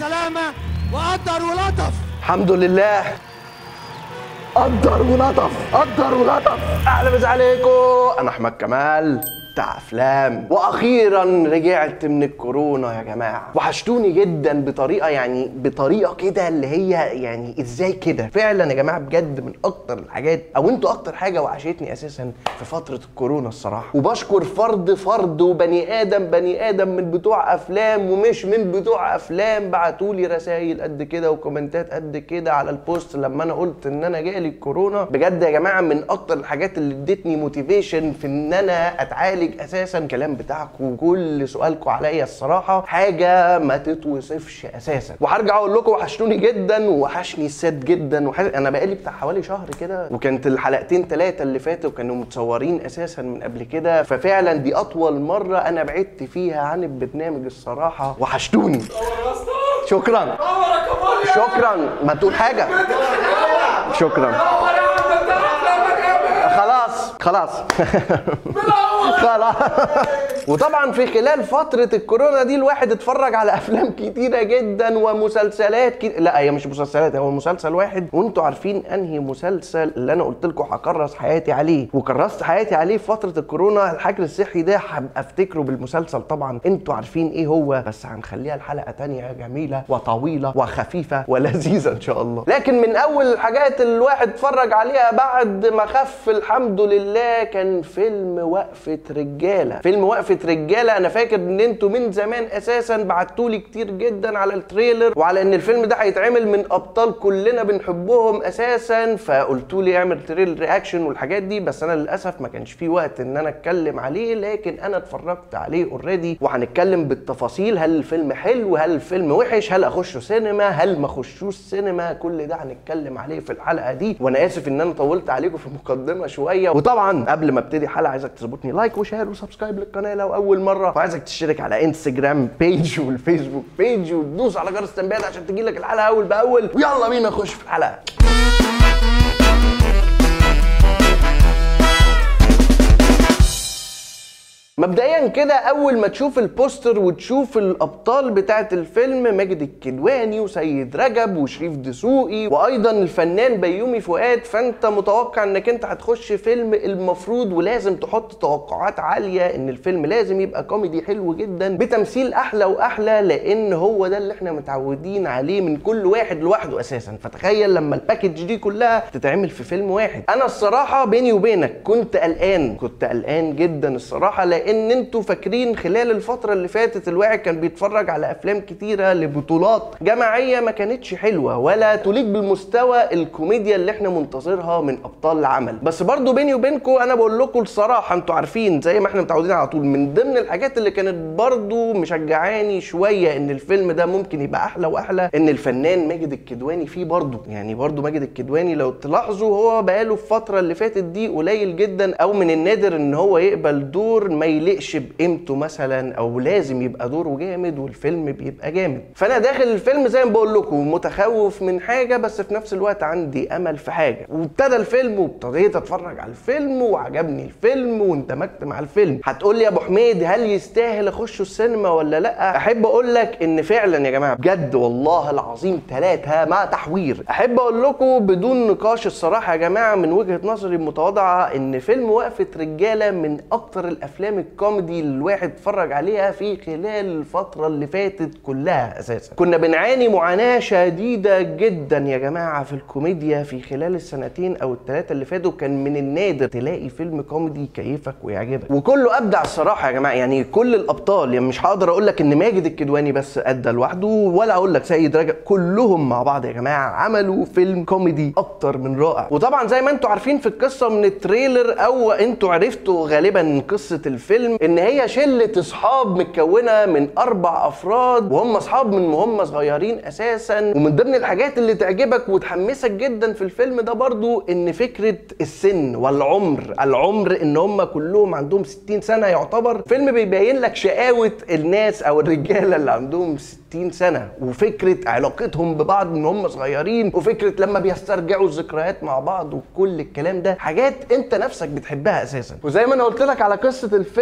بالسلامه وقدر ولطف الحمد لله قدر ولطف قدر ولطف اهلا وسهلا عليكم انا احمد كمال بتاع افلام واخيرا رجعت من الكورونا يا جماعه وحشتوني جدا بطريقه يعني بطريقه كده اللي هي يعني ازاي كده فعلا يا جماعه بجد من اكتر الحاجات او انتوا اكتر حاجه وحشتني اساسا في فتره الكورونا الصراحه وبشكر فرد فرد وبني ادم بني ادم من بتوع افلام ومش من بتوع افلام بعتوا لي رسائل قد كده وكومنتات قد كده على البوست لما انا قلت ان انا جالي الكورونا بجد يا جماعه من اكتر الحاجات اللي ادتني موتيفيشن في ان انا اتعالج اساسا الكلام بتاعكم وكل سؤالكم عليا الصراحه حاجه ما تتوصفش اساسا وهرجع اقول لكم وحشتوني جدا وحشني السات جدا وحش... انا بقالي بتاع حوالي شهر كده وكانت الحلقتين ثلاثه اللي فاتوا كانوا متصورين اساسا من قبل كده ففعلا دي اطول مره انا بعدت فيها عن البرنامج الصراحه وحشتوني شكرا شكرا ما تقول حاجه شكرا خلاص خلاص خلاص وطبعا في خلال فترة الكورونا دي الواحد اتفرج على افلام كتيرة جدا ومسلسلات كتير لا هي مش مسلسلات هو مسلسل واحد وانتوا عارفين انهي مسلسل اللي انا قلت لكم هكرس حياتي عليه وكرست حياتي عليه في فترة الكورونا الحجر الصحي ده هبقى افتكره بالمسلسل طبعا انتوا عارفين ايه هو بس هنخليها الحلقة تانية جميلة وطويلة وخفيفة ولذيذة ان شاء الله لكن من اول الحاجات اللي الواحد اتفرج عليها بعد ما خف الحمد لله كان فيلم وقفة رجالة فيلم وقفة رجالة انا فاكر ان انتوا من زمان اساسا بعتولي كتير جدا على التريلر وعلى ان الفيلم ده هيتعمل من ابطال كلنا بنحبهم اساسا فقلتوا لي اعمل تريل رياكشن والحاجات دي بس انا للاسف ما كانش في وقت ان انا اتكلم عليه لكن انا اتفرجت عليه اوريدي وهنتكلم بالتفاصيل هل الفيلم حلو هل الفيلم وحش هل اخشه سينما هل ما اخشوش سينما كل ده هنتكلم عليه في الحلقه دي وانا اسف ان انا طولت عليكم في المقدمه شويه وطبعا قبل ما ابتدي الحلقه عايزك تظبطني لايك وشير وسبسكرايب للقناه لو اول مره وعايزك تشترك على انستجرام بيج والفيسبوك بيج وتدوس على جرس التنبيهات عشان تجيلك الحلقه اول باول ويلا بينا نخش في الحلقه مبدئيا كده اول ما تشوف البوستر وتشوف الابطال بتاعه الفيلم ماجد الكدواني وسيد رجب وشريف دسوقي وايضا الفنان بيومي فؤاد فانت متوقع انك انت هتخش فيلم المفروض ولازم تحط توقعات عاليه ان الفيلم لازم يبقى كوميدي حلو جدا بتمثيل احلى واحلى لان هو ده اللي احنا متعودين عليه من كل واحد لوحده اساسا فتخيل لما الباكج دي كلها تتعمل في فيلم واحد انا الصراحه بيني وبينك كنت قلقان كنت قلقان جدا الصراحه لان ان انتوا فاكرين خلال الفتره اللي فاتت الواحد كان بيتفرج على افلام كتيره لبطولات جماعيه ما كانتش حلوه ولا تليق بالمستوى الكوميديا اللي احنا منتظرها من ابطال العمل بس برضو بيني وبينكم انا بقول لكم الصراحه انتوا عارفين زي ما احنا متعودين على طول من ضمن الحاجات اللي كانت برضو مشجعاني شويه ان الفيلم ده ممكن يبقى احلى واحلى ان الفنان ماجد الكدواني فيه برضو يعني برضو ماجد الكدواني لو تلاحظوا هو بقاله الفتره اللي فاتت دي قليل جدا او من النادر ان هو يقبل دور ما يليقش بقيمته مثلا او لازم يبقى دوره جامد والفيلم بيبقى جامد فانا داخل الفيلم زي ما بقول لكم متخوف من حاجه بس في نفس الوقت عندي امل في حاجه وابتدى الفيلم وابتديت اتفرج على الفيلم وعجبني الفيلم واندمجت مع الفيلم هتقول لي يا ابو حميد هل يستاهل اخشه السينما ولا لا احب اقول لك ان فعلا يا جماعه بجد والله العظيم ثلاثه مع تحوير احب اقول لكم بدون نقاش الصراحه يا جماعه من وجهه نظري المتواضعه ان فيلم وقفه رجاله من اكتر الافلام الكوميدي اللي الواحد اتفرج عليها في خلال الفتره اللي فاتت كلها اساسا كنا بنعاني معاناه شديده جدا يا جماعه في الكوميديا في خلال السنتين او الثلاثه اللي فاتوا كان من النادر تلاقي فيلم كوميدي يكيفك ويعجبك وكله ابدع الصراحه يا جماعه يعني كل الابطال يعني مش هقدر اقول لك ان ماجد الكدواني بس ادى لوحده ولا اقول لك سيد رجب كلهم مع بعض يا جماعه عملوا فيلم كوميدي اكتر من رائع وطبعا زي ما انتم عارفين في القصه من التريلر او انتوا عرفتوا غالبا قصه الفيلم ان هي شله اصحاب متكونه من اربع افراد وهم اصحاب من وهم صغيرين اساسا ومن ضمن الحاجات اللي تعجبك وتحمسك جدا في الفيلم ده برضو ان فكره السن والعمر العمر ان هم كلهم عندهم 60 سنه يعتبر فيلم بيبين لك شقاوه الناس او الرجاله اللي عندهم 60 سنه وفكره علاقتهم ببعض من هم صغيرين وفكره لما بيسترجعوا الذكريات مع بعض وكل الكلام ده حاجات انت نفسك بتحبها اساسا وزي ما انا قلت لك على قصه الفيلم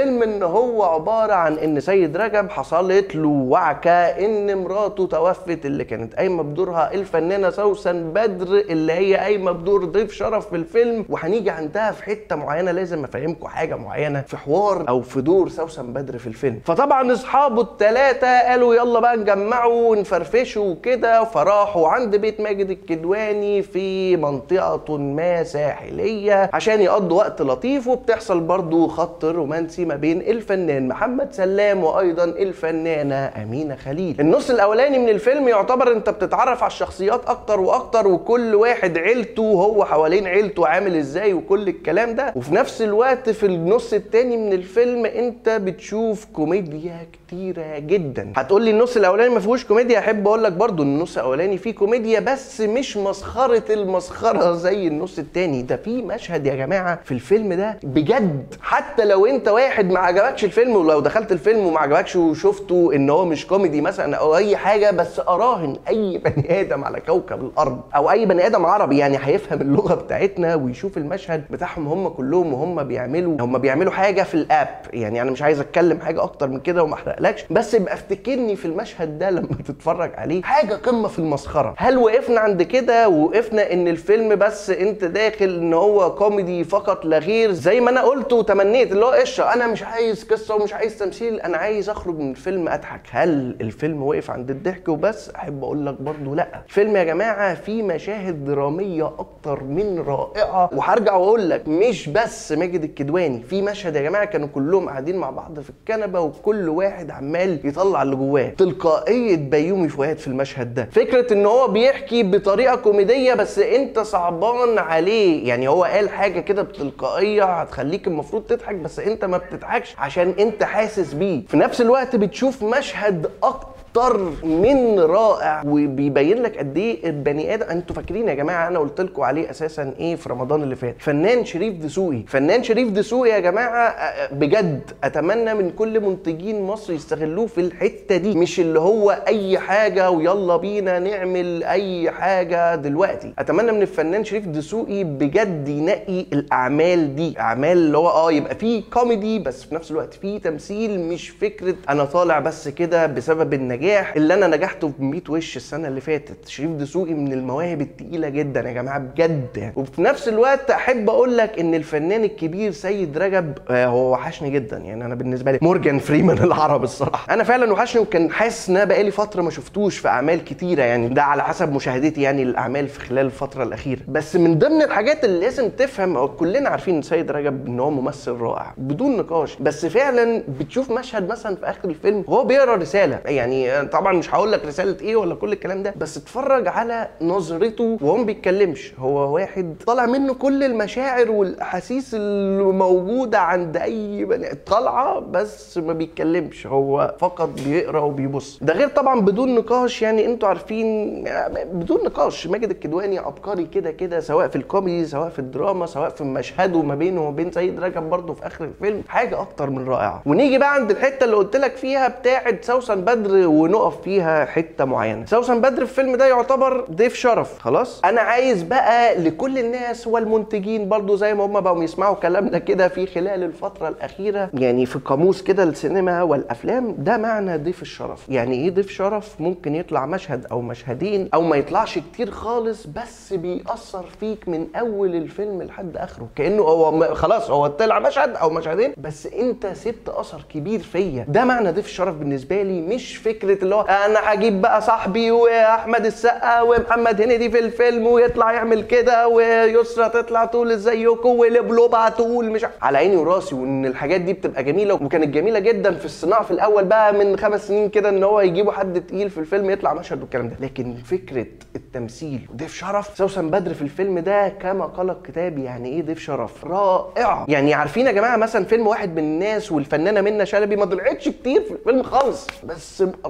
الفيلم ان هو عباره عن ان سيد رجب حصلت له وعكه ان مراته توفت اللي كانت قايمه بدورها الفنانه سوسن بدر اللي هي قايمه بدور ضيف شرف في الفيلم وهنيجي عندها في حته معينه لازم افهمكم حاجه معينه في حوار او في دور سوسن بدر في الفيلم فطبعا اصحابه الثلاثه قالوا يلا بقى نجمعوا ونفرفشوا وكده فراحوا عند بيت ماجد الكدواني في منطقه ما ساحليه عشان يقضوا وقت لطيف وبتحصل برضو خط رومانسي ما بين الفنان محمد سلام وايضا الفنانه امينه خليل النص الاولاني من الفيلم يعتبر انت بتتعرف على الشخصيات اكتر واكتر وكل واحد عيلته وهو حوالين عيلته عامل ازاي وكل الكلام ده وفي نفس الوقت في النص التاني من الفيلم انت بتشوف كوميديا كتيره جدا هتقول لي النص الاولاني ما فيهوش كوميديا احب اقول لك برضو ان النص الاولاني فيه كوميديا بس مش مسخره المسخره زي النص التاني ده في مشهد يا جماعه في الفيلم ده بجد حتى لو انت واحد ما عجبكش الفيلم ولو دخلت الفيلم وما عجبكش وشفته ان هو مش كوميدي مثلا او اي حاجه بس اراهن اي بني ادم على كوكب الارض او اي بني ادم عربي يعني هيفهم اللغه بتاعتنا ويشوف المشهد بتاعهم هم كلهم وهم بيعملوا هم بيعملوا حاجه في الاب يعني انا مش عايز اتكلم حاجه اكتر من كده وما احرقلكش بس يبقى افتكرني في المشهد ده لما تتفرج عليه حاجه قمه في المسخره هل وقفنا عند كده وقفنا ان الفيلم بس انت داخل ان هو كوميدي فقط لا غير زي ما انا قلت وتمنيت اللي هو قشطه انا مش عايز قصه ومش عايز تمثيل انا عايز اخرج من الفيلم اضحك هل الفيلم وقف عند الضحك وبس احب اقول لك برضو لا الفيلم يا جماعه فيه مشاهد دراميه اكتر من رائعه وهرجع واقول لك مش بس ماجد الكدواني في مشهد يا جماعه كانوا كلهم قاعدين مع بعض في الكنبه وكل واحد عمال يطلع اللي جواه تلقائيه بيومي فؤاد في المشهد ده فكره ان هو بيحكي بطريقه كوميديه بس انت صعبان عليه يعني هو قال حاجه كده بتلقائيه هتخليك المفروض تضحك بس انت ما بتضحكش عشان انت حاسس بيه في نفس الوقت بتشوف مشهد اكتر اكتر من رائع وبيبين لك قد ايه البني ادم انتوا فاكرين يا جماعه انا قلت لكم عليه اساسا ايه في رمضان اللي فات فنان شريف دسوقي فنان شريف دسوقي يا جماعه بجد اتمنى من كل منتجين مصر يستغلوه في الحته دي مش اللي هو اي حاجه ويلا بينا نعمل اي حاجه دلوقتي اتمنى من الفنان شريف دسوقي بجد ينقي الاعمال دي اعمال اللي هو اه يبقى فيه كوميدي بس في نفس الوقت فيه تمثيل مش فكره انا طالع بس كده بسبب النجاح النجاح اللي انا نجحته ب 100 وش السنه اللي فاتت شريف دسوقي من المواهب التقيله جدا يا جماعه بجد يعني وفي نفس الوقت احب اقول لك ان الفنان الكبير سيد رجب آه هو وحشني جدا يعني انا بالنسبه لي مورجان فريمان العرب الصراحه انا فعلا وحشني وكان حاسس ان انا بقالي فتره ما شفتوش في اعمال كتيره يعني ده على حسب مشاهدتي يعني الاعمال في خلال الفتره الاخيره بس من ضمن الحاجات اللي لازم تفهم أو كلنا عارفين ان سيد رجب ان هو ممثل رائع بدون نقاش بس فعلا بتشوف مشهد مثلا في اخر الفيلم هو بيقرا رساله يعني طبعا مش هقول لك رساله ايه ولا كل الكلام ده بس اتفرج على نظرته وهو ما بيتكلمش هو واحد طالع منه كل المشاعر والاحاسيس اللي موجوده عند اي بني طالعه بس ما بيتكلمش هو فقط بيقرا وبيبص ده غير طبعا بدون نقاش يعني انتوا عارفين بدون نقاش ماجد الكدواني عبقري كده كده سواء في الكوميدي سواء في الدراما سواء في مشهده ما بينه وبين سيد رجب برضه في اخر الفيلم حاجه اكتر من رائعه ونيجي بقى عند الحته اللي قلت لك فيها بتاعه سوسن بدر ونقف فيها حته معينه سوسن بدر في الفيلم ده يعتبر ضيف شرف خلاص انا عايز بقى لكل الناس والمنتجين برضو زي ما هم بقوا يسمعوا كلامنا كده في خلال الفتره الاخيره يعني في قاموس كده السينما والافلام ده معنى ضيف الشرف يعني ايه ضيف شرف ممكن يطلع مشهد او مشهدين او ما يطلعش كتير خالص بس بيأثر فيك من اول الفيلم لحد اخره كانه هو خلاص هو طلع مشهد او مشهدين بس انت سبت اثر كبير فيا ده معنى ضيف الشرف بالنسبه لي مش فكره اللي هو انا هجيب بقى صاحبي واحمد السقا ومحمد هنيدي في الفيلم ويطلع يعمل كده ويسرا تطلع تقول ازيكم ولبلوبه تقول مش على عيني وراسي وان الحاجات دي بتبقى جميله وكانت جميله جدا في الصناعه في الاول بقى من خمس سنين كده ان هو يجيبوا حد تقيل في الفيلم يطلع مشهد والكلام ده لكن فكره التمثيل ضيف شرف سوسن بدر في الفيلم ده كما قال الكتاب يعني ايه ضيف شرف رائع يعني عارفين يا جماعه مثلا فيلم واحد من الناس والفنانه منى شلبي ما طلعتش كتير في الفيلم خالص بس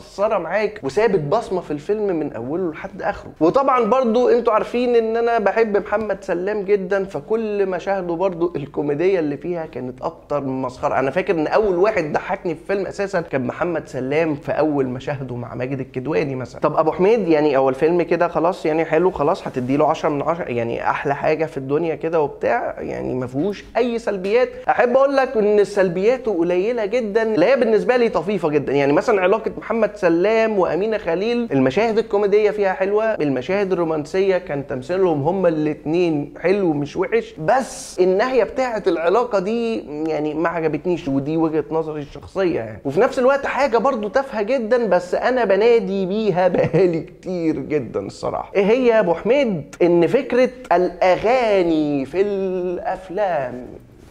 مأثره معاك وسابت بصمه في الفيلم من اوله لحد اخره وطبعا برضو انتوا عارفين ان انا بحب محمد سلام جدا فكل مشاهده برضو الكوميديه اللي فيها كانت اكتر من مسخره انا فاكر ان اول واحد ضحكني في الفيلم اساسا كان محمد سلام في اول مشاهده مع ماجد الكدواني مثلا طب ابو حميد يعني هو الفيلم كده خلاص يعني حلو خلاص هتدي له 10 من 10 يعني احلى حاجه في الدنيا كده وبتاع يعني ما فيهوش اي سلبيات احب اقول لك ان سلبياته قليله جدا لا هي بالنسبه لي طفيفه جدا يعني مثلا علاقه محمد سلام وامينه خليل المشاهد الكوميديه فيها حلوه المشاهد الرومانسيه كان تمثيلهم هما الاثنين حلو مش وحش بس الناحيه بتاعه العلاقه دي يعني ما عجبتنيش ودي وجهه نظري الشخصيه يعني وفي نفس الوقت حاجه برضو تافهه جدا بس انا بنادي بيها بقالي كتير جدا الصراحه ايه هي يا ابو حميد ان فكره الاغاني في الافلام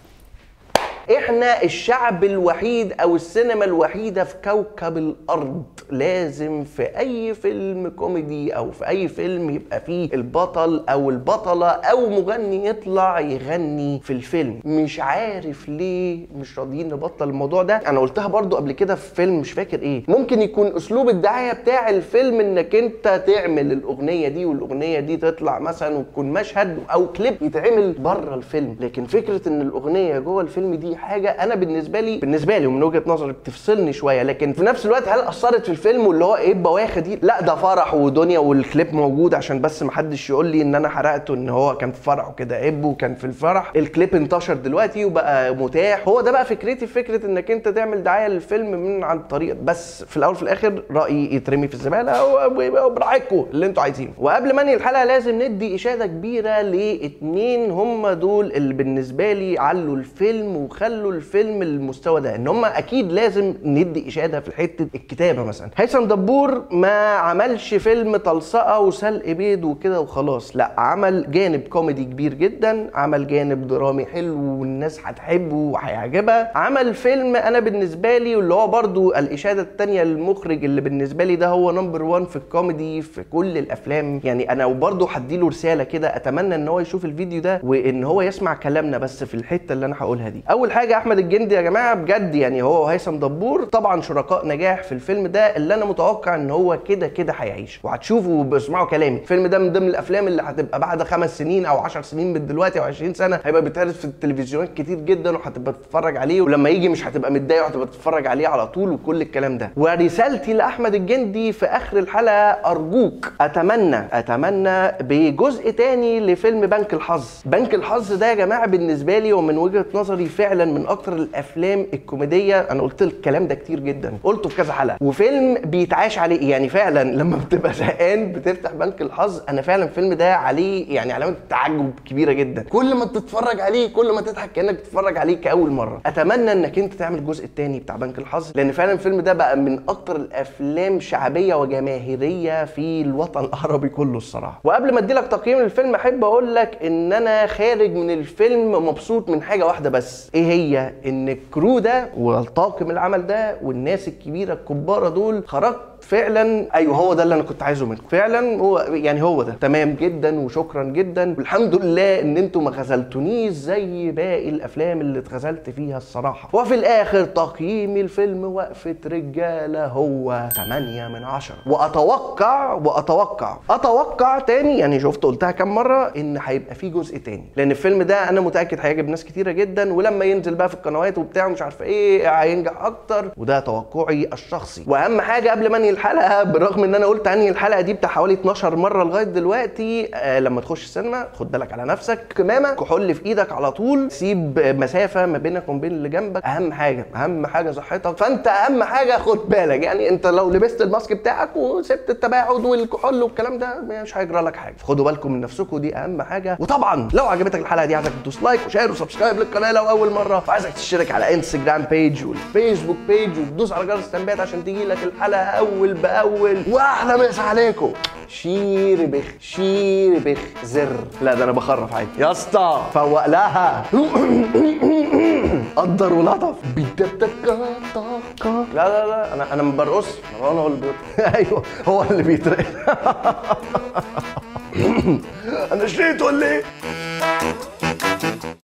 احنا الشعب الوحيد او السينما الوحيده في كوكب الارض لازم في اي فيلم كوميدي او في اي فيلم يبقى فيه البطل او البطله او مغني يطلع يغني في الفيلم مش عارف ليه مش راضيين نبطل الموضوع ده انا قلتها برضو قبل كده في فيلم مش فاكر ايه ممكن يكون اسلوب الدعايه بتاع الفيلم انك انت تعمل الاغنيه دي والاغنيه دي تطلع مثلا وتكون مشهد او كليب يتعمل بره الفيلم لكن فكره ان الاغنيه جوه الفيلم دي حاجه انا بالنسبه لي بالنسبه لي ومن وجهه نظري بتفصلني شويه لكن في نفس الوقت هل اثرت في الفيلم واللي هو ايه بواخه دي لا ده فرح ودنيا والكليب موجود عشان بس ما حدش يقول لي ان انا حرقته ان هو كان في فرح وكده ابو كان في الفرح الكليب انتشر دلوقتي وبقى متاح هو ده بقى فكرتي في فكره انك انت تعمل دعايه للفيلم من عن طريق بس في الاول في الاخر رايي يترمي في الزباله وبراحتكم اللي انتوا عايزينه وقبل ما انهي الحلقه لازم ندي اشاده كبيره لاتنين هم دول اللي بالنسبه لي علوا الفيلم وخلوا الفيلم المستوى ده ان هم اكيد لازم ندي اشاده في حته الكتابه مثلا هيثم دبور ما عملش فيلم تلصقه وسلق بيض وكده وخلاص لا عمل جانب كوميدي كبير جدا عمل جانب درامي حلو والناس هتحبه وهيعجبها عمل فيلم انا بالنسبه لي واللي هو برضو الاشاده الثانيه للمخرج اللي بالنسبه لي ده هو نمبر 1 في الكوميدي في كل الافلام يعني انا وبرضه هديله رساله كده اتمنى ان هو يشوف الفيديو ده وان هو يسمع كلامنا بس في الحته اللي انا هقولها دي اول حاجه احمد الجندي يا جماعه بجد يعني هو وهيثم دبور طبعا شركاء نجاح في الفيلم ده اللي انا متوقع ان هو كده كده هيعيش وهتشوفوا وبسمعوا كلامي الفيلم ده من ضمن الافلام اللي هتبقى بعد خمس سنين او 10 سنين من دلوقتي او 20 سنه هيبقى بيتعرض في التلفزيونات كتير جدا وهتبقى تتفرج عليه ولما يجي مش هتبقى متضايق وهتبقى تتفرج عليه على طول وكل الكلام ده ورسالتي لاحمد الجندي في اخر الحلقه ارجوك اتمنى اتمنى بجزء تاني لفيلم بنك الحظ بنك الحظ ده يا جماعه بالنسبه لي ومن وجهه نظري فعلا من اكتر الافلام الكوميديه انا قلت الكلام ده كتير جدا قلته في كذا حلقه وفيلم بيتعاش عليه يعني فعلا لما بتبقى زهقان بتفتح بنك الحظ انا فعلا الفيلم ده عليه يعني علامه تعجب كبيره جدا كل ما تتفرج عليه كل ما تضحك كانك بتتفرج عليه كاول مره اتمنى انك انت تعمل الجزء الثاني بتاع بنك الحظ لان فعلا الفيلم ده بقى من اكتر الافلام شعبيه وجماهيريه في الوطن العربي كله الصراحه وقبل ما ادي لك تقييم للفيلم احب اقول لك ان انا خارج من الفيلم مبسوط من حاجه واحده بس ايه هي ان الكرو ده والطاقم العمل ده والناس الكبيره الكباره دول خرجت فعلا ايوه هو ده اللي انا كنت عايزه منكم فعلا هو يعني هو ده تمام جدا وشكرا جدا والحمد لله ان انتوا ما خذلتونيش زي باقي الافلام اللي اتخذلت فيها الصراحه وفي الاخر تقييمي الفيلم وقفه رجاله هو 8 من 10 واتوقع واتوقع اتوقع تاني يعني شفت قلتها كام مره ان هيبقى في جزء تاني لان الفيلم ده انا متاكد هيعجب ناس كتيره جدا ولما ينزل بقى في القنوات وبتاع مش عارفه ايه هينجح اكتر وده توقعي الشخصي واهم حاجه قبل ما انهي الحلقه بالرغم ان انا قلت انهي الحلقه دي بتاع حوالي 12 مره لغايه دلوقتي آه لما تخش السينما خد بالك على نفسك كمامه كحول في ايدك على طول سيب مسافه ما بينك وما بين اللي جنبك اهم حاجه اهم حاجه صحتك فانت اهم حاجه خد بالك يعني انت لو لبست الماسك بتاعك وسبت التباعد والكحول والكلام ده مش هيجرى لك حاجه خدوا بالكم من نفسكم دي اهم حاجه وطبعا لو عجبتك الحلقه دي عايزك تدوس لايك وشير وسبسكرايب للقناه لو اول مره وعايزك تشترك على انستجرام بيج والفيسبوك بيج وتدوس على جرس التنبيهات عشان تيجي لك الحلقه اول باول واحلى مسا عليكم شير بخ شير بخ زر لا ده انا بخرف عادي يا اسطى فوق لها قدر ولطف بيتتكا لا لا لا انا انا ما برقص انا هو اللي بيرقص ايوه هو اللي بيترقص انا شريت ولا ايه